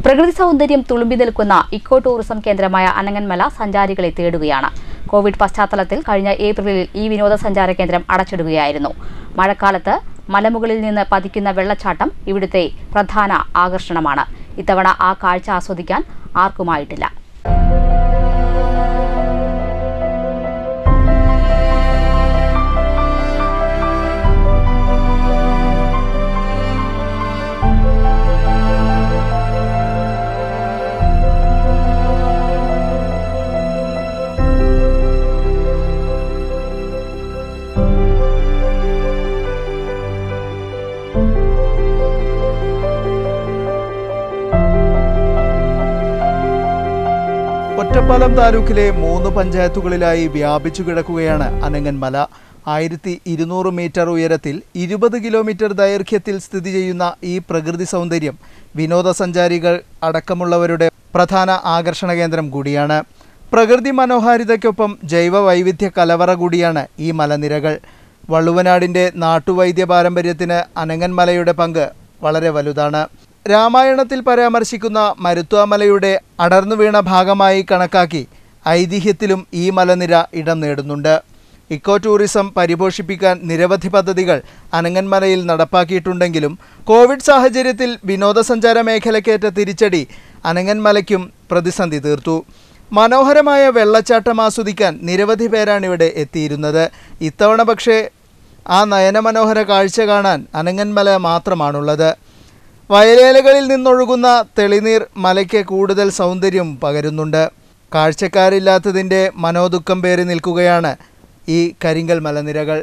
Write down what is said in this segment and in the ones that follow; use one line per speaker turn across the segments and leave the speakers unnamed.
പ്രകൃതി സൗന്ദര്യം തുളുമ്പി നിൽക്കുന്ന ഇക്കോ ടൂറിസം കേന്ദ്രമായ അനങ്ങന്മല സഞ്ചാരികളെ തേടുകയാണ് കോവിഡ് പശ്ചാത്തലത്തിൽ കഴിഞ്ഞ ഏപ്രിലിൽ ഈ വിനോദസഞ്ചാര കേന്ദ്രം അടച്ചിടുകയായിരുന്നു മഴക്കാലത്ത് മലമുകളിൽ നിന്ന് പതിക്കുന്ന വെള്ളച്ചാട്ടം ഇവിടുത്തെ പ്രധാന ആകർഷണമാണ് ഇത്തവണ ആ കാഴ്ച ആസ്വദിക്കാൻ ആർക്കുമായിട്ടില്ല
ഒറ്റപ്പാലം താലൂക്കിലെ മൂന്ന് പഞ്ചായത്തുകളിലായി വ്യാപിച്ചു കിടക്കുകയാണ് അനങ്ങന്മല ആയിരത്തി ഇരുന്നൂറ് മീറ്റർ ഉയരത്തിൽ ഇരുപത് കിലോമീറ്റർ ദൈർഘ്യത്തിൽ സ്ഥിതി ചെയ്യുന്ന ഈ പ്രകൃതി സൗന്ദര്യം വിനോദസഞ്ചാരികൾ അടക്കമുള്ളവരുടെ പ്രധാന ആകർഷണ കേന്ദ്രം കൂടിയാണ് പ്രകൃതി മനോഹാരിതയ്ക്കൊപ്പം ജൈവ വൈവിധ്യ കലവറ കൂടിയാണ് ഈ മലനിരകൾ വള്ളുവനാടിൻ്റെ നാട്ടുവൈദ്യ പാരമ്പര്യത്തിന് അനങ്ങന്മലയുടെ പങ്ക് വളരെ വലുതാണ് രാമായണത്തിൽ പരാമർശിക്കുന്ന മരുത്വാമലയുടെ അടർന്നു വീണ ഭാഗമായി കണക്കാക്കി ഐതിഹ്യത്തിലും ഈ മലനിര ഇടം നേടുന്നുണ്ട് ഇക്കോ ടൂറിസം പരിപോഷിപ്പിക്കാൻ നിരവധി പദ്ധതികൾ അനങ്ങന്മലയിൽ നടപ്പാക്കിയിട്ടുണ്ടെങ്കിലും കോവിഡ് സാഹചര്യത്തിൽ വിനോദസഞ്ചാര മേഖലക്കേറ്റ തിരിച്ചടി അനങ്ങന്മലയ്ക്കും പ്രതിസന്ധി തീർത്തു മനോഹരമായ വെള്ളച്ചാട്ടം ആസ്വദിക്കാൻ നിരവധി പേരാണ് ഇവിടെ എത്തിയിരുന്നത് ഇത്തവണ പക്ഷേ ആ നയനമനോഹര കാഴ്ച കാണാൻ അനങ്ങന്മല മാത്രമാണുള്ളത് വയലേലകളിൽ നിന്നൊഴുകുന്ന തെളിനീർ മലയ്ക്ക് കൂടുതൽ സൗന്ദര്യം പകരുന്നുണ്ട് കാഴ്ചക്കാരില്ലാത്തതിൻ്റെ മനോദുഃഖം പേറി നിൽക്കുകയാണ് ഈ കരിങ്കൽ മലനിരകൾ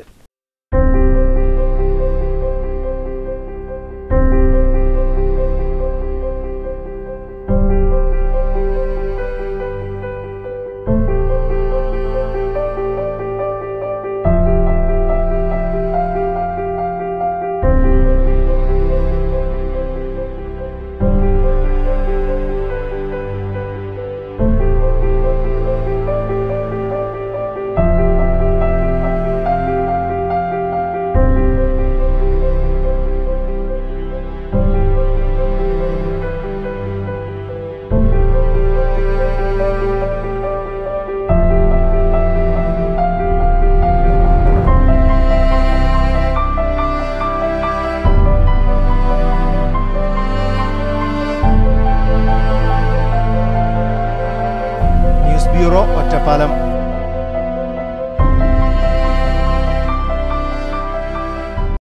ന്യൂസ് ബ്യൂറോ ഒറ്റപ്പാലം